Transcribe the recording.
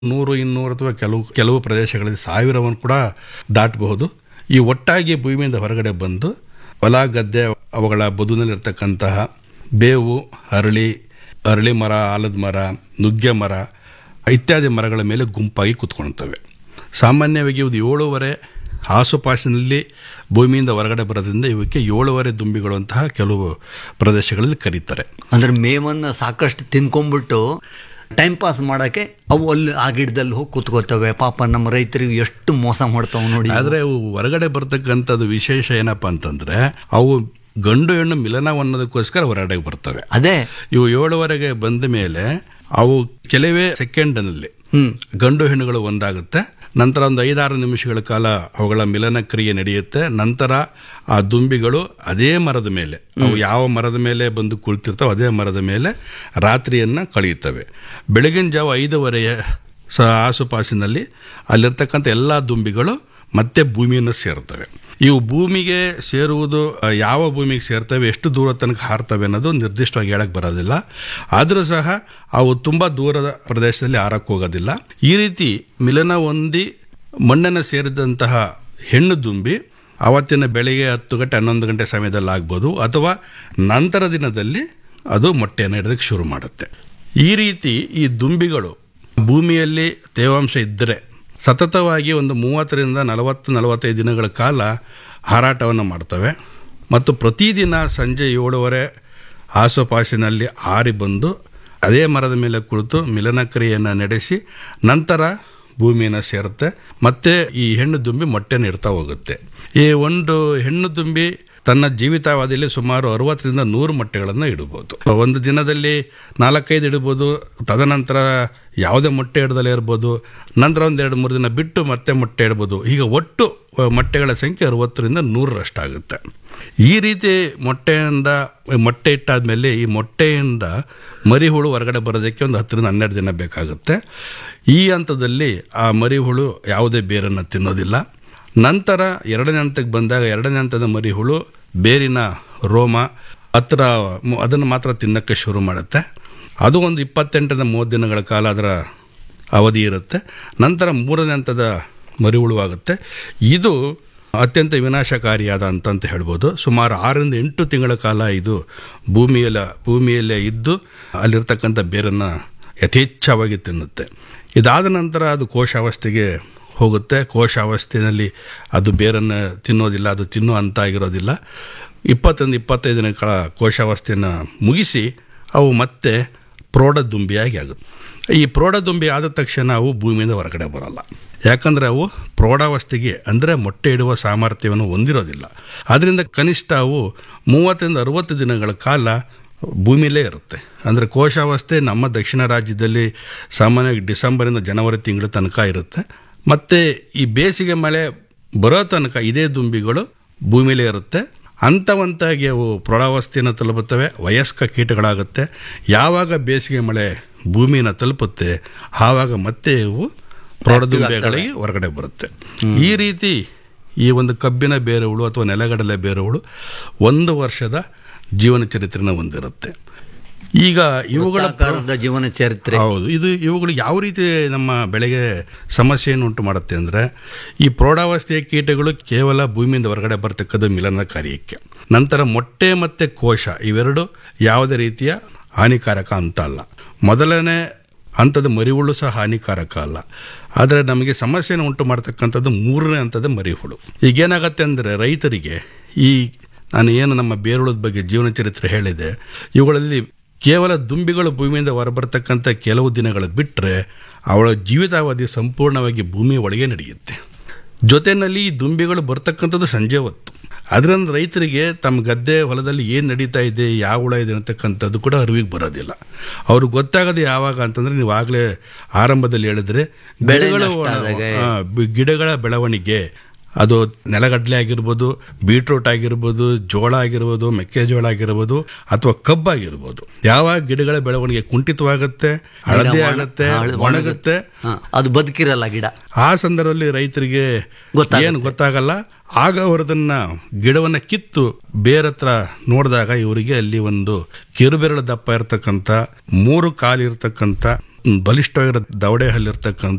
ನೂರು ಇನ್ನೂರು ಅಥವಾ ಕೆಲವು ಕೆಲವು ಪ್ರದೇಶಗಳಲ್ಲಿ ಸಾವಿರವನ್ನು ಕೂಡ ದಾಟಬಹುದು ಈ ಒಟ್ಟಾಗಿ ಭೂಮಿಯಿಂದ ಹೊರಗಡೆ ಬಂದು ಹೊಲ ಗದ್ದೆ ಅವುಗಳ ಬದುನಲ್ಲಿರ್ತಕ್ಕಂತಹ ಬೇವು ಅರಳಿ ಅರಳಿ ಮರ ಆಲದ ಮರ ನುಗ್ಗೆ ಮರ ಇತ್ಯಾದಿ ಮರಗಳ ಮೇಲೆ ಗುಂಪಾಗಿ ಕೂತ್ಕೊಳ್ತವೆ ಸಾಮಾನ್ಯವಾಗಿ ಇದು ಏಳೂವರೆ ಆಸುಪಾಸಿನಲ್ಲಿ ಭೂಮಿಯಿಂದ ಹೊರಗಡೆ ಬರೋದ್ರಿಂದ ಇವಕ್ಕೆ ಏಳುವರೆ ದುಂಬಿಗಳು ಅಂತಹ ಕೆಲವು ಪ್ರದೇಶಗಳಲ್ಲಿ ಕರೀತಾರೆ ಅಂದ್ರೆ ಮೇವನ್ನ ಸಾಕಷ್ಟು ತಿನ್ಕೊಂಡ್ಬಿಟ್ಟು ಟೈಮ್ ಪಾಸ್ ಮಾಡಕ್ಕೆ ಅವು ಅಲ್ಲಿ ಆ ಗಿಡದಲ್ಲಿ ಹೋಗಿ ಕೂತ್ಕೋತವೆ ಪಾಪ ನಮ್ಮ ರೈತರಿಗೆ ಎಷ್ಟು ಮೋಸ ಮಾಡ್ತಾವ ನೋಡಿ ಆದರೆ ಅವು ಹೊರಗಡೆ ಬರ್ತಕ್ಕಂಥದ್ದು ವಿಶೇಷ ಏನಪ್ಪಾ ಅಂತಂದ್ರೆ ಅವು ಗಂಡು ಹೆಣ್ಣು ಮಿಲನವನ್ನೋದಕ್ಕೋಸ್ಕರ ಹೊರಗಡೆ ಬರ್ತವೆ ಅದೇ ಇವು ಏಳುವರೆಗೆ ಬಂದ ಮೇಲೆ ಅವು ಕೆಲವೇ ಸೆಕೆಂಡ್ನಲ್ಲಿ ಗಂಡು ಹೆಣ್ಣುಗಳು ಒಂದಾಗುತ್ತೆ ನಂತರ ಒಂದು ಐದಾರು ನಿಮಿಷಗಳ ಕಾಲ ಅವುಗಳ ಮಿಲನ ಕ್ರಿಯೆ ನಡೆಯುತ್ತೆ ನಂತರ ಆ ದುಂಬಿಗಳು ಅದೇ ಮರದ ಮೇಲೆ ಅವು ಯಾವ ಮರದ ಮೇಲೆ ಬಂದು ಕುಳಿತಿರ್ತಾವೆ ಅದೇ ಮರದ ಮೇಲೆ ರಾತ್ರಿಯನ್ನ ಕಳೆಯುತ್ತವೆ ಬೆಳಗಿನ ಜಾವ ಐದೂವರೆಯ ಸ ಆಸುಪಾಸಿನಲ್ಲಿ ಅಲ್ಲಿರ್ತಕ್ಕಂಥ ಎಲ್ಲ ದುಂಬಿಗಳು ಮತ್ತೆ ಭೂಮಿಯನ್ನು ಸೇರ್ತವೆ ಇವು ಭೂಮಿಗೆ ಸೇರುವುದು ಆ, ಯಾವ ಭೂಮಿಗೆ ಸೇರ್ತವೆ ಎಷ್ಟು ದೂರ ತನಕ ಹಾರ್ತವೆ ಅನ್ನೋದು ನಿರ್ದಿಷ್ಟವಾಗಿ ಹೇಳಕ್ ಬರೋದಿಲ್ಲ ಆದರೂ ಸಹ ಅವು ತುಂಬ ದೂರದ ಪ್ರದೇಶದಲ್ಲಿ ಹಾರಕ್ಕೆ ಹೋಗೋದಿಲ್ಲ ಈ ರೀತಿ ಮಿಲನ ಹೊಂದಿ ಮಣ್ಣನ್ನು ಸೇರಿದಂತಹ ಹೆಣ್ಣು ದುಂಬಿ ಅವತ್ತಿನ ಬೆಳಿಗ್ಗೆ ಹತ್ತು ಗಂಟೆ ಹನ್ನೊಂದು ಗಂಟೆ ಸಮಯದಲ್ಲಿ ಆಗ್ಬೋದು ಅಥವಾ ನಂತರ ದಿನದಲ್ಲಿ ಅದು ಮೊಟ್ಟೆಯನ್ನು ಇಡೋದಕ್ಕೆ ಶುರು ಮಾಡುತ್ತೆ ಈ ರೀತಿ ಈ ದುಂಬಿಗಳು ಭೂಮಿಯಲ್ಲಿ ತೇವಾಂಶ ಇದ್ದರೆ ಸತತವಾಗಿ ಒಂದು ಮೂವತ್ತರಿಂದ ನಲವತ್ತು ನಲವತ್ತೈದು ದಿನಗಳ ಕಾಲ ಹಾರಾಟವನ್ನು ಮಾಡ್ತವೆ ಮತ್ತು ಪ್ರತಿದಿನ ಸಂಜೆ ಏಳುವರೆ ಆಸುಪಾಸಿನಲ್ಲಿ ಆರಿ ಬಂದು ಅದೇ ಮರದ ಮೇಲೆ ಕುಳಿತು ಮಿಲನ ಕ್ರಿಯೆಯನ್ನು ನಡೆಸಿ ನಂತರ ಭೂಮಿಯನ್ನು ಸೇರುತ್ತೆ ಮತ್ತೆ ಈ ಹೆಣ್ಣು ದುಂಬಿ ಮೊಟ್ಟೆನ ಇಡ್ತಾ ಹೋಗುತ್ತೆ ಈ ಒಂದು ಹೆಣ್ಣು ದುಂಬಿ ತನ್ನ ಜೀವಿತಾವಧಿಯಲ್ಲಿ ಸುಮಾರು ಅರವತ್ತರಿಂದ ನೂರು ಮೊಟ್ಟೆಗಳನ್ನು ಇಡಬಹುದು ಒಂದು ದಿನದಲ್ಲಿ ನಾಲ್ಕೈದು ಇಡಬಹುದು ತದನಂತರ ಯಾವುದೇ ಮೊಟ್ಟೆ ಇಡದಲ್ಲೇ ಇರ್ಬೋದು ನಂತರ ಒಂದು ಎರಡು ಮೂರು ದಿನ ಬಿಟ್ಟು ಮತ್ತೆ ಮೊಟ್ಟೆ ಇಡ್ಬೋದು ಈಗ ಒಟ್ಟು ಅ, ಮೊಟ್ಟೆಗಳ ಸಂಖ್ಯೆ ಅರವತ್ತರಿಂದ ನೂರರಷ್ಟಾಗುತ್ತೆ ಈ ರೀತಿ ಮೊಟ್ಟೆಯಿಂದ ಮೊಟ್ಟೆ ಇಟ್ಟಾದ್ಮೇಲೆ ಈ ಮೊಟ್ಟೆಯಿಂದ ಮರಿಹುಳು ಹೊರಗಡೆ ಬರೋದಕ್ಕೆ ಒಂದು ಹತ್ತರಿಂದ ಹನ್ನೆರಡು ದಿನ ಬೇಕಾಗುತ್ತೆ ಈ ಹಂತದಲ್ಲಿ ಆ ಮರಿಹುಳು ಯಾವುದೇ ಬೇರನ್ನು ತಿನ್ನೋದಿಲ್ಲ ನಂತರ ಎರಡನೇ ಹಂತಕ್ಕೆ ಬಂದಾಗ ಎರಡನೇ ಹಂತದ ಮರಿಹುಳು ಬೇರಿನ ರೋಮ ಹತ್ರ ಅದನ್ನು ಮಾತ್ರ ತಿನ್ನಕ್ಕೆ ಶುರು ಮಾಡುತ್ತೆ ಅದು ಒಂದು ಇಪ್ಪತ್ತೆಂಟರಿಂದ ಮೂವತ್ತು ದಿನಗಳ ಕಾಲ ಅದರ ಅವಧಿ ಇರುತ್ತೆ ನಂತರ ಮೂರನೇ ಹಂತದ ಮರಿಹುಳು ಆಗುತ್ತೆ ಇದು ಅತ್ಯಂತ ವಿನಾಶಕಾರಿಯಾದ ಅಂತ ಅಂತ ಹೇಳ್ಬೋದು ಸುಮಾರು ಆರರಿಂದ ಎಂಟು ತಿಂಗಳ ಕಾಲ ಇದು ಭೂಮಿಯಲ್ಲ ಭೂಮಿಯಲ್ಲೇ ಇದ್ದು ಅಲ್ಲಿರ್ತಕ್ಕಂಥ ಬೇರನ್ನು ಯಥೇಚ್ಛವಾಗಿ ತಿನ್ನುತ್ತೆ ಇದಾದ ನಂತರ ಅದು ಕೋಶಾವಸ್ಥೆಗೆ ಹೋಗುತ್ತೆ ಕೋಶಾವಸ್ಥೆಯಲ್ಲಿ ಅದು ಬೇರನ್ನು ತಿನ್ನೋದಿಲ್ಲ ಅದು ತಿನ್ನೋ ಅಂತ ಆಗಿರೋದಿಲ್ಲ ಇಪ್ಪತ್ತೊಂದು ಇಪ್ಪತ್ತೈದು ದಿನಗಳ ಕೋಶಾವಸ್ಥೆಯನ್ನು ಮುಗಿಸಿ ಅವು ಮತ್ತೆ ಪ್ರೌಢದುಂಬಿಯಾಗಿ ಆಗುತ್ತೆ ಈ ಪ್ರೌಢದುಂಬಿ ಆದ ತಕ್ಷಣ ಅವು ಭೂಮಿಯಿಂದ ಹೊರಗಡೆ ಬರಲ್ಲ ಯಾಕಂದರೆ ಅವು ಪ್ರೌಢಾವಸ್ಥೆಗೆ ಅಂದರೆ ಮೊಟ್ಟೆ ಇಡುವ ಸಾಮರ್ಥ್ಯವನ್ನು ಹೊಂದಿರೋದಿಲ್ಲ ಆದ್ದರಿಂದ ಕನಿಷ್ಠ ಅವು ಮೂವತ್ತರಿಂದ ಅರವತ್ತು ದಿನಗಳ ಕಾಲ ಭೂಮಿಲೇ ಇರುತ್ತೆ ಅಂದರೆ ಕೋಶಾವಸ್ಥೆ ನಮ್ಮ ದಕ್ಷಿಣ ರಾಜ್ಯದಲ್ಲಿ ಸಾಮಾನ್ಯವಾಗಿ ಡಿಸೆಂಬರಿಂದ ಜನವರಿ ತಿಂಗಳ ತನಕ ಇರುತ್ತೆ ಮತ್ತು ಈ ಬೇಸಿಗೆ ಮಳೆ ಬರೋ ತನಕ ಇದೇ ದುಂಬಿಗಳು ಭೂಮಿಲೇ ಇರುತ್ತೆ ಹಂತವಂತಾಗಿ ಅವು ಪ್ರೌಢಾವಸ್ಥೆಯನ್ನು ತಲುಪುತ್ತವೆ ವಯಸ್ಕ ಕೀಟಗಳಾಗುತ್ತೆ ಯಾವಾಗ ಬೇಸಿಗೆ ಮಳೆ ಭೂಮಿನ ತಲುಪುತ್ತೆ ಆವಾಗ ಮತ್ತೆ ಇವು ಪ್ರೌಢದುಂಬಿಗಳಿಗೆ ಹೊರಗಡೆ ಬರುತ್ತೆ ಈ ರೀತಿ ಈ ಒಂದು ಕಬ್ಬಿನ ಬೇರುಗಳು ಅಥವಾ ನೆಲಗಡಲೆ ಬೇರುಗಳು ಒಂದು ವರ್ಷದ ಜೀವನ ಚರಿತ್ರೆನ ಹೊಂದಿರುತ್ತೆ ಈಗ ಇವುಗಳ ವೃತ್ತಾಕಾರದ ಜೀವನ ಚರಿತ್ರೆ ಹೌದು ಇದು ಇವುಗಳು ಯಾವ ರೀತಿ ನಮ್ಮ ಬೆಳೆಗೆ ಸಮಸ್ಯೆಯನ್ನು ಉಂಟು ಮಾಡುತ್ತೆ ಅಂದರೆ ಈ ಪ್ರೌಢಾವಸ್ಥೆಯ ಕೀಟಗಳು ಕೇವಲ ಭೂಮಿಯಿಂದ ಹೊರಗಡೆ ಬರ್ತಕ್ಕದ್ದು ಮಿಲನ ಕಾರ್ಯಕ್ಕೆ ನಂತರ ಮೊಟ್ಟೆ ಮತ್ತು ಕೋಶ ಇವೆರಡು ಯಾವುದೇ ರೀತಿಯ ಹಾನಿಕಾರಕ ಅಂತ ಅಲ್ಲ ಮೊದಲನೇ ಹಂತದ ಮರಿಹುಳು ಸಹ ಹಾನಿಕಾರಕ ಅಲ್ಲ ಆದರೆ ನಮಗೆ ಸಮಸ್ಯೆಯನ್ನು ಉಂಟು ಮಾಡ್ತಕ್ಕಂಥದ್ದು ಮೂರನೇ ಹಂತದ ಮರಿಹುಳು ಈಗೇನಾಗತ್ತೆ ಅಂದರೆ ರೈತರಿಗೆ ಈ ನಾನು ಏನು ನಮ್ಮ ಬೇರುಳದ ಬಗ್ಗೆ ಜೀವನ ಚರಿತ್ರೆ ಹೇಳಿದೆ ಇವುಗಳಲ್ಲಿ ಕೇವಲ ದುಂಬಿಗಳು ಭೂಮಿಯಿಂದ ಹೊರಬರ್ತಕ್ಕಂಥ ಕೆಲವು ದಿನಗಳು ಬಿಟ್ಟರೆ ಅವಳ ಜೀವಿತಾವಧಿ ಸಂಪೂರ್ಣವಾಗಿ ಭೂಮಿ ಒಳಗೆ ನಡೆಯುತ್ತೆ ಜೊತೆಯಲ್ಲಿ ಈ ದುಂಬಿಗಳು ಬರ್ತಕ್ಕಂಥದ್ದು ಸಂಜೆ ಹೊತ್ತು ಅದರಿಂದ ರೈತರಿಗೆ ತಮ್ಮ ಗದ್ದೆ ಹೊಲದಲ್ಲಿ ಏನು ನಡೀತಾ ಇದೆ ಯಾವ ಹುಳ ಇದೆ ಅಂತಕ್ಕಂಥದ್ದು ಕೂಡ ಅರಿವಿಗೆ ಬರೋದಿಲ್ಲ ಅವ್ರಿಗೆ ಗೊತ್ತಾಗೋದು ಯಾವಾಗ ಅಂತಂದ್ರೆ ನೀವು ಆಗಲೇ ಆರಂಭದಲ್ಲಿ ಹೇಳಿದ್ರೆ ಬೆಳೆ ಗಿಡಗಳ ನಷ್ಟ ಒಣ- ಆದಾಗ. ಆ, ಬಿ- ಗಿಡಗಳ ಬೆಳವಣಿಗೆ ಅದು ನೆಲಗಡಲೆ ಆಗಿರ್ಬೋದು ಬೀಟ್ರೂಟ್ ಆಗಿರ್ಬೋದು ಜೋಳ ಆಗಿರ್ಬೋದು ಮೆಕ್ಕೆಜೋಳ ಆಗಿರ್ಬೋದು ಅಥವಾ ಕಬ್ಬಾಗಿರ್ಬೋದು ಯಾವಾಗ ಗಿಡಗಳ ಬೆಳವಣಿಗೆ ಕುಂಠಿತವಾಗುತ್ತೆ ಹಳದಿ ಒಣ- ಆಗುತ್ತೆ ಹಾಳು- ಒಣಗುತ್ತೆ ಹಾ, ಅದು ಬದುಕಿರಲ್ಲ ಗಿಡ ಆ ಸಂದರ್ಭದಲ್ಲಿ ರೈತರಿಗೆ ಗೊತ್ತಾಗುತ್ತೆ. ಏನು ಗೊತ್ತಾಗಲ್ಲ ಆಗ ಅವರದನ್ನ ಗಿಡವನ್ನ ಕಿತ್ತು ಬೇರತ್ರ ನೋಡಿದಾಗ ಇವರಿಗೆ ಅಲ್ಲಿ ಒಂದು ಕಿರುಬೆರಳು ದಪ್ಪ ಇರತಕ್ಕಂಥ ಮೂರು ಕಾಲು ಇರತಕ್ಕಂಥ ಬಲಿಷ್ಠವಾಗಿರೋ ದವಡೆ ಹಲ್ಲಿರ್ತಕ್ಕಂಥ